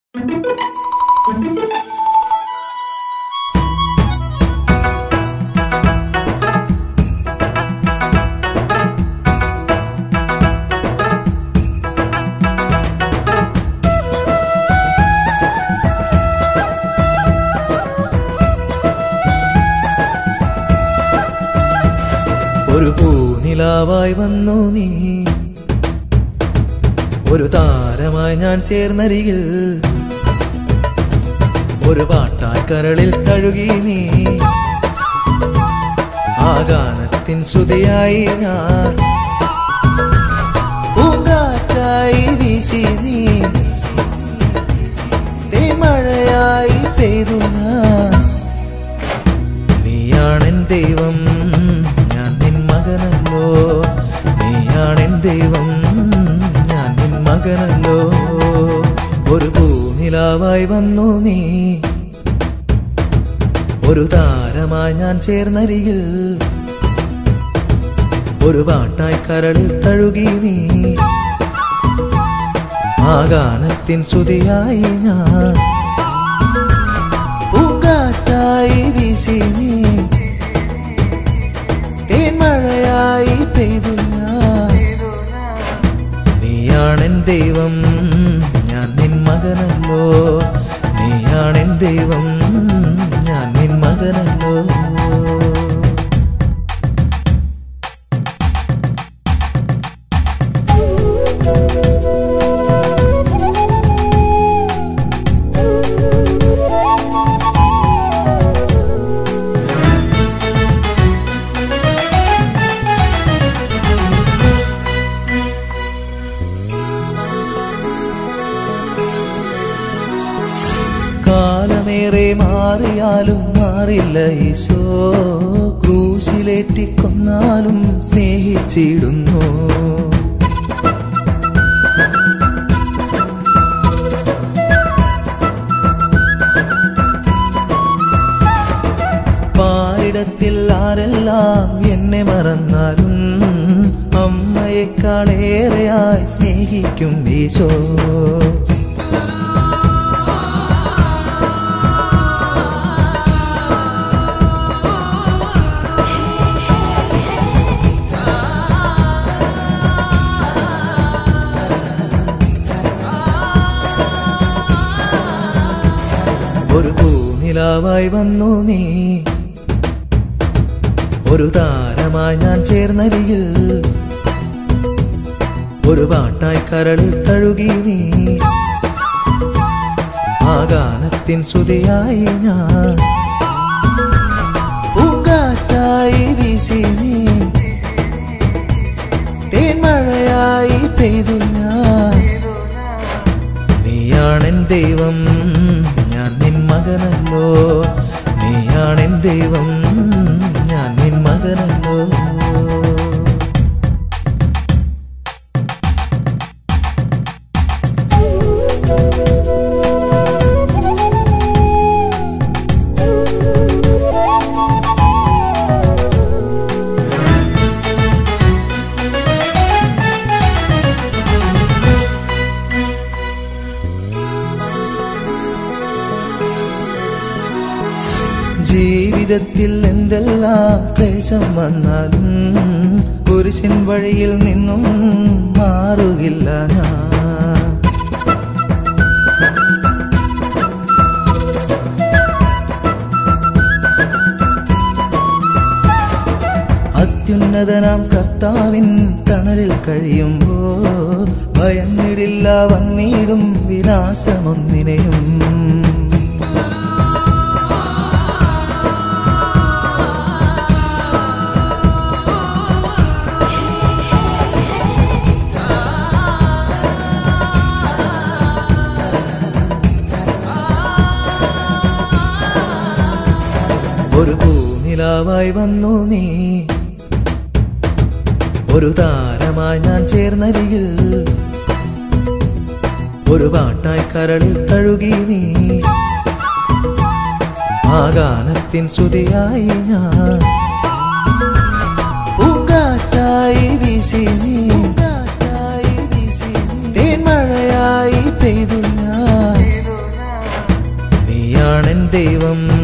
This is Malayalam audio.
ഒരു പൂനിലാവായി വന്നു നീ ഒരു താരമായി ഞാൻ ചേർന്നരികിൽ ഒരു പാട്ടായി കരളിൽ തഴുകി നീ ആ ഗാനത്തിൻ ശ്രുതിയായി ഞാൻ പൂങ്കാറ്റായി വീശി നീ തേമഴയായി പെയ്തു ഞാൻ നീയാണെൻ ദൈവം ഞാൻ നിൻ മകനല്ലോ നീയാണെൻ ദൈവം ഞാൻ നിൻ മകനല്ലോ ഒരു പൂനിലാവായി വന്നു നീ ഒരു താരമായി ഞാൻ ചേർന്നരികിൽ ഒരു പാട്ടായി കരളിൽ തഴുകി നീ ആ ഗാനത്തിൻ ശ്രുതിയായി ഞാൻ പൂങ്കാറ്റായി വീശി നീ തേന്മഴയായി പെയ്തു ഞാൻ നീയാണെൻ ദൈവം ഞാൻ നിൻ മകനല്ലോ നീയാണെൻ ദൈവം ഞാൻ നിൻ മകനല്ലോ കാലമേറെ മാറിയാലും മാറില്ല ഈശോ ക്രൂശിലേറ്റിക്കൊന്നാലും സ്നേഹിച്ചിടുന്നു പാരിടത്തിൽ ആരെല്ലാം എന്നെ മറന്നാലും അമ്മയെക്കാളേറെയായി സ്നേഹിക്കും ഈശോ ഒരു പൂനിലാവായി വന്നു നീ ഒരു താരമായി ഞാൻ ചേർന്നരികിൽ ഒരു പാട്ടായി കരളിൽ തഴുകി നീ ആ ഗാനത്തിൻ ശ്രുതിയായി ഞാൻ പൂങ്കാറ്റായി വീശി നീ തേന്മഴയായി പെയ്തു ഞാൻ നീയാണെൻ ദൈവം ഞാൻ നിൻ മകനല്ലോ നീയാണെൻ ദൈവം ഞാൻ നിൻ മകനല്ലോ ജീവിതത്തിൽ എന്തെല്ലാം ക്ലേശം വന്നാലും കുരിശിൻ വഴിയിൽ നിന്നും മാറുകില്ല ഞാൻ അത്യുന്നതനാം കർത്താവിൻ തണലിൽ കഴിയുമ്പോ ഭയന്നിടില്ല വന്നിടും വിനാശമൊന്നിനെയും ഒരു പൂനിലാവായി വന്നു നീ ഒരു താരമായി ഞാൻ ചേർന്നരികിൽ ഒരു പാട്ടായി കരളിൽ തഴുകി നീ ആ ഗാനത്തിൻ ശ്രുതിയായി ഞാൻ പൂങ്കാറ്റായി വീശി നീ തേന്മഴയായി പെയ്തു ഞാൻ ദൈവം